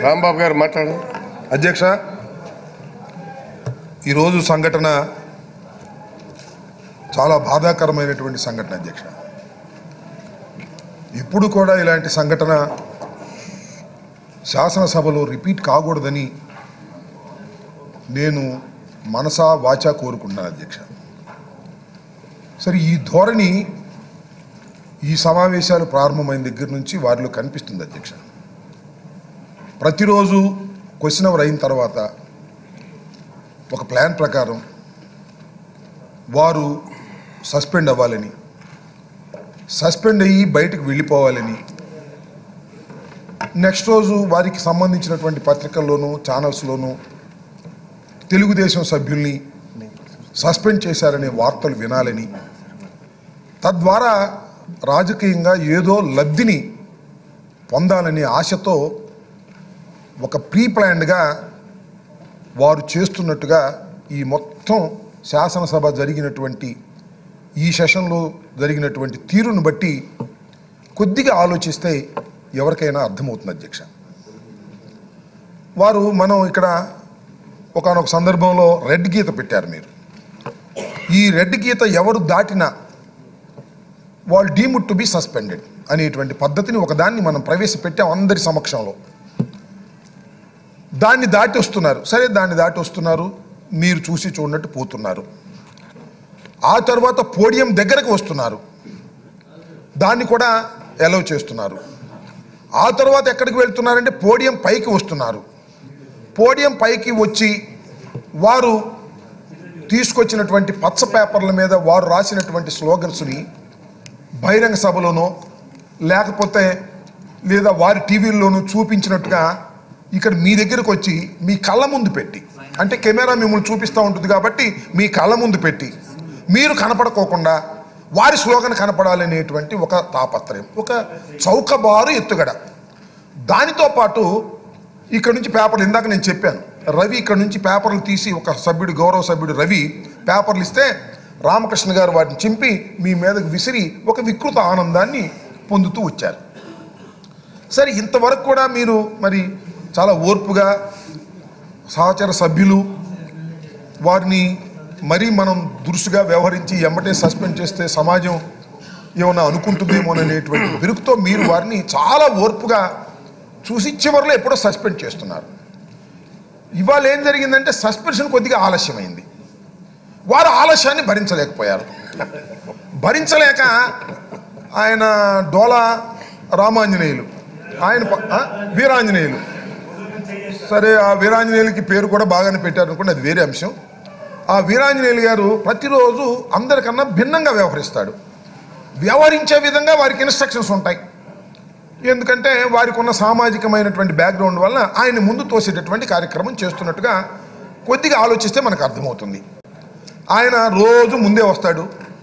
రాంబాబు గారు మాట్లాడు అధ్యక్ష ఈరోజు సంఘటన చాలా బాధాకరమైనటువంటి సంఘటన అధ్యక్ష ఇప్పుడు కూడా ఇలాంటి సంఘటన శాసనసభలో రిపీట్ కాకూడదని నేను మనసా వాచా కోరుకుంటున్నాను అధ్యక్ష సరే ఈ ధోరణి ఈ సమావేశాలు ప్రారంభమైన దగ్గర నుంచి వారిలో కనిపిస్తుంది అధ్యక్ష ప్రతిరోజు క్వశ్చన్ అవర్ అయిన తర్వాత ఒక ప్లాన్ ప్రకారం వారు సస్పెండ్ అవ్వాలని సస్పెండ్ అయ్యి బయటకు వెళ్ళిపోవాలని నెక్స్ట్ రోజు వారికి సంబంధించినటువంటి పత్రికల్లోనూ ఛానల్స్లోనూ తెలుగుదేశం సభ్యుల్ని సస్పెండ్ చేశారనే వార్తలు వినాలని తద్వారా రాజకీయంగా ఏదో లబ్ధిని పొందాలనే ఆశతో ఒక ప్రీ ప్లాన్డ్గా వారు చేస్తున్నట్టుగా ఈ మొత్తం శాసనసభ జరిగినటువంటి ఈ సెషన్లో జరిగినటువంటి తీరును బట్టి కొద్దిగా ఆలోచిస్తే ఎవరికైనా అర్థమవుతుంది అధ్యక్ష వారు మనం ఇక్కడ ఒకనొక సందర్భంలో రెడ్ గీత పెట్టారు మీరు ఈ రెడ్ గీత ఎవరు దాటినా వాళ్ళు డీముడ్ టు బి సస్పెండెడ్ అనేటువంటి పద్ధతిని ఒకదాన్ని మనం ప్రవేశపెట్టాం అందరి సమక్షంలో దాన్ని దాటి వస్తున్నారు సరే దాన్ని దాటి వస్తున్నారు మీరు చూసి చూడనట్టు పోతున్నారు ఆ తర్వాత పోడియం దగ్గరకు వస్తున్నారు దాన్ని కూడా ఎలవ్ చేస్తున్నారు ఆ తర్వాత ఎక్కడికి వెళ్తున్నారంటే పోడియం పైకి వస్తున్నారు పోడియం పైకి వచ్చి వారు తీసుకొచ్చినటువంటి పచ్చ పేపర్ల మీద వారు రాసినటువంటి స్లోగన్స్ని బహిరంగ సభలోనో లేకపోతే లేదా వారి టీవీల్లోనూ చూపించినట్టుగా ఇక్కడ మీ దగ్గరకు వచ్చి మీ కళ్ళ ముందు పెట్టి అంటే కెమెరా మిమ్మల్ని చూపిస్తూ ఉంటుంది కాబట్టి మీ కళ్ళ ముందు పెట్టి మీరు కనపడకోకుండా వారి స్లోగన్ కనపడాలనేటువంటి ఒక తాపత్రయం ఒక చౌకబారు ఎత్తుగడ దానితో పాటు ఇక్కడ నుంచి పేపర్లు ఇందాక నేను చెప్పాను రవి ఇక్కడ నుంచి పేపర్లు తీసి ఒక సభ్యుడు గౌరవ సభ్యుడు రవి పేపర్లు ఇస్తే రామకృష్ణ గారు వాటిని చింపి మీ మీదకు విసిరి ఒక వికృత ఆనందాన్ని పొందుతూ వచ్చారు సరే ఇంతవరకు కూడా మీరు మరి చాలా ఓర్పుగా సహచర సభ్యులు వారిని మరీ మనం దురుసుగా వ్యవహరించి ఎమ్మటే సస్పెండ్ చేస్తే సమాజం ఏమన్నా అనుకుంటుందేమో అనేటువంటి బెరుకుతో మీరు వారిని చాలా ఓర్పుగా చూసి చివరిలో ఎప్పుడో సస్పెండ్ చేస్తున్నారు ఇవాళ ఏం జరిగిందంటే సస్పెన్షన్ కొద్దిగా ఆలస్యమైంది వారు ఆలస్యాన్ని భరించలేకపోయారు భరించలేక ఆయన డోలా రామాంజనేయులు ఆయన ప- ఆ? వీరాంజనేయులు సరే ఆ వీరాంజనేయులకి పేరు కూడా బాగానే పెట్టారు అనుకోండి అది వేరే అంశం ఆ వీరాంజనేయులు గారు ప్రతిరోజు అందరికన్నా భిన్నంగా వ్యవహరిస్తాడు వ్యవహరించే విధంగా వారికి ఇన్స్ట్రక్షన్స్ ఉంటాయి ఎందుకంటే వారికి ఉన్న సామాజికమైనటువంటి బ్యాక్గ్రౌండ్ వల్ల ఆయన ముందు తోసేటటువంటి కార్యక్రమం చేస్తున్నట్టుగా కొద్దిగా ఆలోచిస్తే మనకు అర్థమవుతుంది ఆయన రోజు ముందే వస్తాడు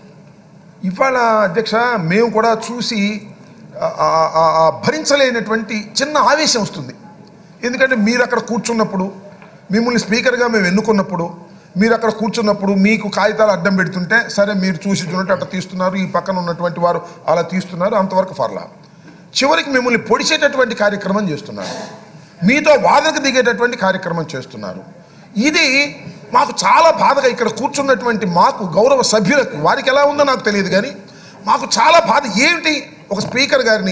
ఇవాళ అధ్యక్ష మేము కూడా చూసి ఆ- ఆ- ఆ- ఆ భరించలేనటువంటి చిన్న ఆవేశం వస్తుంది ఎందుకంటే మీరు అక్కడ కూర్చున్నప్పుడు మిమ్మల్ని స్పీకర్గా మేము ఎన్నుకున్నప్పుడు మీరు అక్కడ కూర్చున్నప్పుడు మీకు కాగితాలు అడ్డం పెడుతుంటే సరే మీరు చూసి చూడండి అట్లా తీస్తున్నారు ఈ పక్కన ఉన్నటువంటి వారు అలా తీస్తున్నారు అంతవరకు ఫర్లా చివరికి మిమ్మల్ని పొడిచేటటువంటి కార్యక్రమం చేస్తున్నారు మీతో వాదనకు దిగేటటువంటి కార్యక్రమం చేస్తున్నారు ఇది మాకు చాలా బాధగా ఇక్కడ కూర్చున్నటువంటి మాకు గౌరవ సభ్యులకు వారికి ఎలా ఉందో నాకు తెలియదు కానీ మాకు చాలా బాధ ఏమిటి ఒక స్పీకర్ గారిని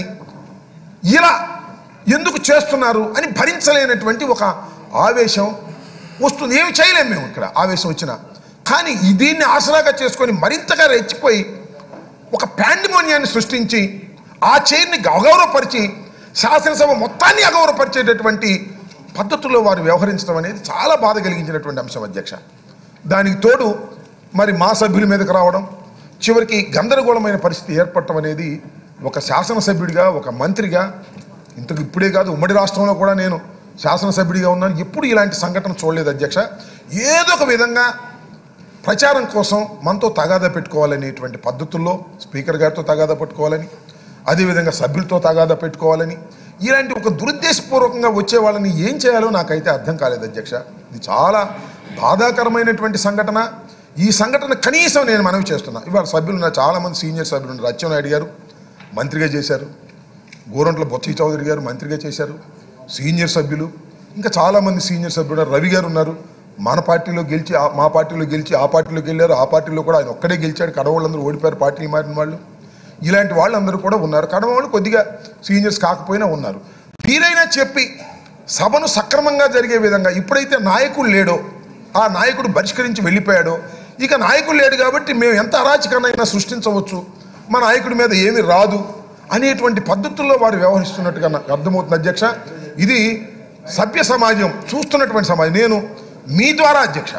ఇలా ఎందుకు చేస్తున్నారు అని భరించలేనటువంటి ఒక ఆవేశం వస్తుంది ఏమి చేయలేము మేము ఇక్కడ ఆవేశం వచ్చినా కానీ ఈ దీన్ని ఆసరాగా చేసుకొని మరింతగా రెచ్చిపోయి ఒక పాండిమోనియాన్ని సృష్టించి ఆ చైర్ని అగౌరవపరిచి శాసనసభ మొత్తాన్ని అగౌరవపరిచేటటువంటి పద్ధతుల్లో వారు వ్యవహరించడం అనేది చాలా బాధ కలిగించినటువంటి అంశం అధ్యక్ష దానికి తోడు మరి మా సభ్యుల మీదకి రావడం చివరికి గందరగోళమైన పరిస్థితి ఏర్పడటం అనేది ఒక శాసనసభ్యుడిగా ఒక మంత్రిగా ఇంతకు ఇప్పుడే కాదు ఉమ్మడి రాష్ట్రంలో కూడా నేను శాసనసభ్యుడిగా ఉన్నాను ఎప్పుడు ఇలాంటి సంఘటన చూడలేదు అధ్యక్ష ఏదో ఒక విధంగా ప్రచారం కోసం మనతో తగాదా పెట్టుకోవాలనేటువంటి పద్ధతుల్లో స్పీకర్ గారితో తగాదా పెట్టుకోవాలని అదేవిధంగా సభ్యులతో తగాదా పెట్టుకోవాలని ఇలాంటి ఒక దురుద్దేశపూర్వకంగా వచ్చే వాళ్ళని ఏం చేయాలో నాకైతే అర్థం కాలేదు అధ్యక్ష ఇది చాలా బాధాకరమైనటువంటి సంఘటన ఈ సంఘటన కనీసం నేను మనవి చేస్తున్నా ఇవాళ సభ్యులు ఉన్నారు చాలామంది సీనియర్ సభ్యులు ఉన్నారు అచ్చెన్నాయుడు గారు మంత్రిగా చేశారు గోరంట్ల బొత్స చౌదరి గారు మంత్రిగా చేశారు సీనియర్ సభ్యులు ఇంకా చాలామంది సీనియర్ సభ్యులు ఉన్నారు. రవి గారు ఉన్నారు మన పార్టీలో గెలిచి ఆ- మా పార్టీలో గెలిచి ఆ పార్టీలోకి వెళ్ళారు ఆ పార్టీలో కూడా ఆయన ఒక్కడే గెలిచాడు కడవాళ్ళందరూ ఓడిపోయారు పార్టీలు మారిన వాళ్ళు ఇలాంటి వాళ్ళందరూ కూడా ఉన్నారు కడవ వాళ్ళు కొద్దిగా సీనియర్స్ కాకపోయినా ఉన్నారు మీరైనా చెప్పి సభను సక్రమంగా జరిగే విధంగా ఇప్పుడైతే నాయకుడు లేడో ఆ నాయకుడు బహిష్కరించి వెళ్ళిపోయాడో ఇక నాయకుడు లేడు కాబట్టి మేము ఎంత అరాచకాన్నైనా సృష్టించవచ్చు మా నాయకుడి మీద ఏమీ రాదు అనేటువంటి పద్ధతుల్లో వారు వ్యవహరిస్తున్నట్టుగా నాకు అర్థమవుతుంది అధ్యక్ష ఇది సభ్య సమాజం చూస్తున్నటువంటి సమాజం నేను మీ ద్వారా అధ్యక్ష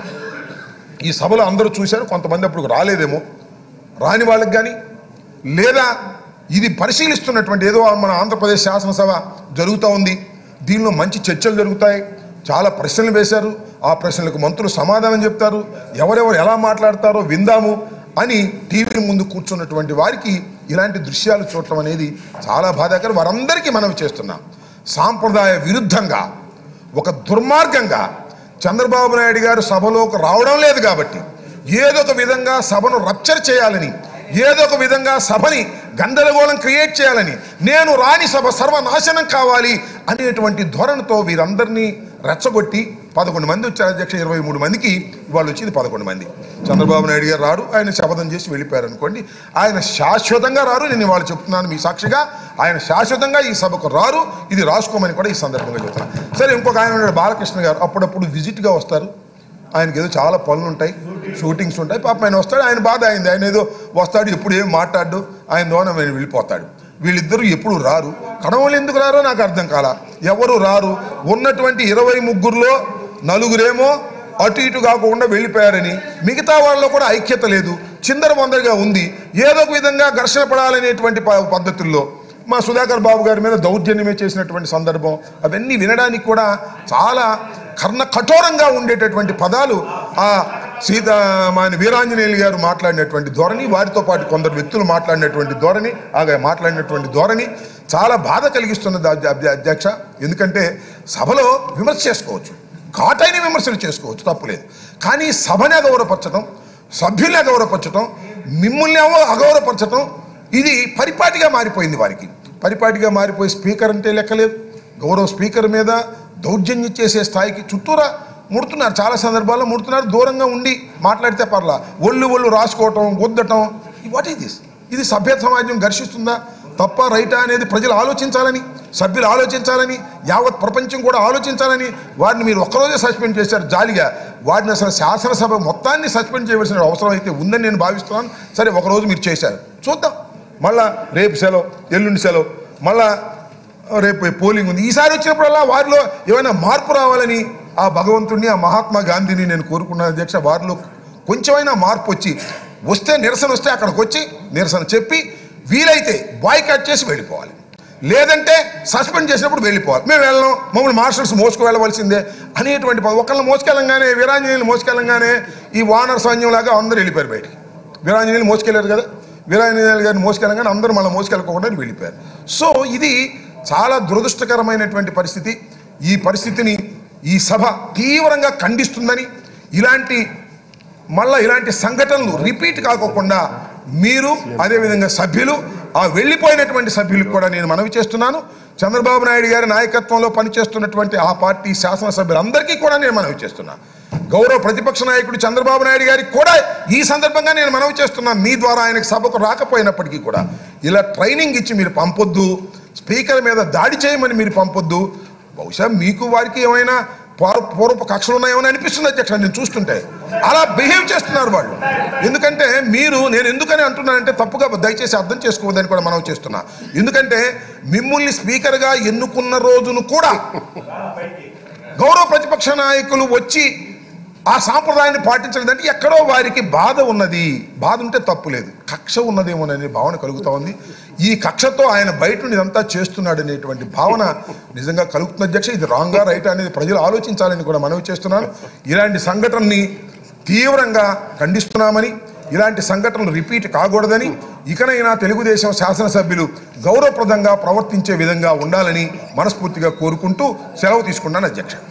ఈ సభలో అందరూ చూశారు కొంతమంది అప్పుడు రాలేదేమో రాని వాళ్ళకి కానీ లేదా ఇది పరిశీలిస్తున్నటువంటి ఏదో మన ఆంధ్రప్రదేశ్ శాసనసభ జరుగుతూ ఉంది దీనిలో మంచి చర్చలు జరుగుతాయి చాలా ప్రశ్నలు వేశారు ఆ ప్రశ్నలకు మంత్రులు సమాధానం చెప్తారు ఎవరెవరు ఎలా మాట్లాడతారో విందాము అని టీవీ ముందు కూర్చున్నటువంటి వారికి ఇలాంటి దృశ్యాలు చూడటం అనేది చాలా బాధాకరం వారందరికీ మనవి చేస్తున్నాం సాంప్రదాయ విరుద్ధంగా ఒక దుర్మార్గంగా చంద్రబాబు నాయుడు గారు సభలోకి రావడం లేదు కాబట్టి ఏదో ఒక విధంగా సభను రప్చర్ చేయాలని ఏదో ఒక విధంగా సభని గందరగోళం క్రియేట్ చేయాలని నేను రాని సభ సర్వనాశనం కావాలి అనేటువంటి ధోరణితో వీరందరినీ రెచ్చగొట్టి పదకొండు మంది వచ్చారు అధ్యక్ష ఇరవై మూడు మందికి వాళ్ళు వచ్చింది పదకొండు మంది చంద్రబాబు నాయుడు గారు రాడు ఆయన శపథం చేసి వెళ్ళిపోయారు అనుకోండి ఆయన శాశ్వతంగా రారు నేను వాళ్ళు చెప్తున్నాను మీ సాక్షిగా ఆయన శాశ్వతంగా ఈ సభకు రారు ఇది రాసుకోమని కూడా ఈ సందర్భంగా చెప్తున్నాను సరే ఇంకొక ఆయన ఉన్నాడు బాలకృష్ణ గారు అప్పుడప్పుడు విజిట్గా వస్తారు ఆయనకి ఏదో చాలా పనులు ఉంటాయి షూటింగ్స్ ఉంటాయి పాప ఆయన వస్తాడు ఆయన బాధ అయింది ఆయన ఏదో వస్తాడు ఎప్పుడు ఏం మాట్లాడు ఆయన దోన ఆయన వెళ్ళిపోతాడు వీళ్ళిద్దరూ ఎప్పుడు రారు కడవలు ఎందుకు రారో నాకు అర్థం కాల ఎవరు రారు ఉన్నటువంటి ఇరవై ముగ్గురులో నలుగురేమో అటు ఇటు కాకుండా వెళ్ళిపోయారని మిగతా వాళ్ళలో కూడా ఐక్యత లేదు చిందర వందరగా ఉంది ఏదో ఒక విధంగా ఘర్షణ పడాలనేటువంటి ప- పద్ధతుల్లో మా సుధాకర్ బాబు గారి మీద దౌర్జన్యమే చేసినటువంటి సందర్భం అవన్నీ వినడానికి కూడా చాలా కర్ణ కఠోరంగా ఉండేటటువంటి పదాలు ఆ సీత మన వీరాంజనేయులు గారు మాట్లాడినటువంటి ధోరణి వారితో పాటు కొందరు వ్యక్తులు మాట్లాడినటువంటి ధోరణి ఆగా మాట్లాడినటువంటి ధోరణి చాలా బాధ కలిగిస్తున్నది అధ్య- అధ్య- అధ్యక్ష ఎందుకంటే సభలో విమర్శ చేసుకోవచ్చు ఘాటైన విమర్శలు చేసుకోవచ్చు తప్పులేదు కానీ సభని అగౌరవపరచడం సభ్యుల్ని అగౌరవపరచడం మిమ్మల్ని ఏమో అగౌరవపరచడం ఇది పరిపాటిగా మారిపోయింది వారికి పరిపాటిగా మారిపోయి స్పీకర్ అంటే లెక్కలేదు గౌరవ స్పీకర్ మీద దౌర్జన్యం చేసే స్థాయికి చుట్టూరా ముడుతున్నారు చాలా సందర్భాల్లో ముడుతున్నారు దూరంగా ఉండి మాట్లాడితే పర్లా ఒళ్ళు ఒళ్ళు రాసుకోవటం గుద్దటం వాట్ ఈస్ దిస్ ఇది సభ్య సమాజం ఘర్షిస్తుందా తప్ప రైటా అనేది ప్రజలు ఆలోచించాలని సభ్యులు ఆలోచించాలని యావత్ ప్రపంచం కూడా ఆలోచించాలని వారిని మీరు ఒక్కరోజే సస్పెండ్ చేశారు జాలిగా వారిని అసలు శాసనసభ మొత్తాన్ని సస్పెండ్ చేయవలసిన అవసరం అయితే ఉందని నేను భావిస్తున్నాను సరే ఒకరోజు మీరు చేశారు చూద్దాం మళ్ళా రేపు సెలవు ఎల్లుండి సెలవు మళ్ళా రేపు పోలింగ్ ఉంది ఈసారి వచ్చినప్పుడల్లా వారిలో ఏమైనా మార్పు రావాలని ఆ భగవంతుడిని ఆ మహాత్మా గాంధీని నేను కోరుకున్నాను అధ్యక్ష వారిలో కొంచెమైనా మార్పు వచ్చి వస్తే నిరసన వస్తే అక్కడికి వచ్చి నిరసన చెప్పి వీలైతే బాయ్కాట్ చేసి వెళ్ళిపోవాలి లేదంటే సస్పెండ్ చేసినప్పుడు వెళ్ళిపోవాలి మేము వెళ్ళాం మమ్మల్ని మార్షల్స్ మోసుకు వెళ్ళవలసిందే అనేటువంటి ప- ఒకళ్ళని మోసుకెళ్ళంగానే వీరాంజనేయులు మోసుకెళ్ళంగానే ఈ వానర్ సైన్యంలాగా అందరూ వెళ్ళిపోయారు బయటికి వీరాంజనేయులు మోసుకెళ్ళారు కదా వీరాంజనేయులు గారిని మోసుకెళ్ళంగానే అందరూ మళ్ళీ మోసుకెళ్ళకుండా వెళ్ళిపోయారు సో ఇది చాలా దురదృష్టకరమైనటువంటి పరిస్థితి ఈ పరిస్థితిని ఈ సభ తీవ్రంగా ఖండిస్తుందని ఇలాంటి మళ్ళా ఇలాంటి సంఘటనలు రిపీట్ కాకోకుండా మీరు అదేవిధంగా సభ్యులు ఆ వెళ్ళిపోయినటువంటి సభ్యులకు కూడా నేను మనవి చేస్తున్నాను చంద్రబాబు నాయుడు గారి నాయకత్వంలో పనిచేస్తున్నటువంటి ఆ పార్టీ శాసనసభ్యులందరికీ కూడా నేను మనవి చేస్తున్నాను గౌరవ ప్రతిపక్ష నాయకుడు చంద్రబాబు నాయుడు గారికి కూడా ఈ సందర్భంగా నేను మనవి చేస్తున్నాను మీ ద్వారా ఆయనకు సభకు రాకపోయినప్పటికీ కూడా ఇలా ట్రైనింగ్ ఇచ్చి మీరు పంపొద్దు స్పీకర్ మీద దాడి చేయమని మీరు పంపొద్దు బహుశా మీకు వారికి ఏమైనా పూర్వ పూర్వపు కక్షలు ఉన్నాయేమని అనిపిస్తుంది అధ్యక్ష నేను చూస్తుంటే అలా బిహేవ్ చేస్తున్నారు వాళ్ళు ఎందుకంటే మీరు నేను ఎందుకని అంటున్నానంటే తప్పుగా దయచేసి అర్థం చేసుకోవద్దని కూడా మనం చేస్తున్నా ఎందుకంటే మిమ్మల్ని స్పీకర్గా ఎన్నుకున్న రోజును కూడా గౌరవ ప్రతిపక్ష నాయకులు వచ్చి ఆ సాంప్రదాయాన్ని పాటించలేదంటే ఎక్కడో వారికి బాధ ఉన్నది బాధ ఉంటే తప్పు లేదు కక్ష ఉన్నదేమోననే భావన కలుగుతా ఉంది ఈ కక్షతో ఆయన బయట నుండి ఇదంతా చేస్తున్నాడు అనేటువంటి భావన నిజంగా కలుగుతుంది అధ్యక్ష ఇది రాంగా రైట్ అనేది ప్రజలు ఆలోచించాలని కూడా మనవి చేస్తున్నాను ఇలాంటి సంఘటనని తీవ్రంగా ఖండిస్తున్నామని ఇలాంటి సంఘటనలు రిపీట్ కాకూడదని ఇకనైనా తెలుగుదేశం శాసనసభ్యులు గౌరవప్రదంగా ప్రవర్తించే విధంగా ఉండాలని మనస్ఫూర్తిగా కోరుకుంటూ సెలవు తీసుకున్నాను అధ్యక్ష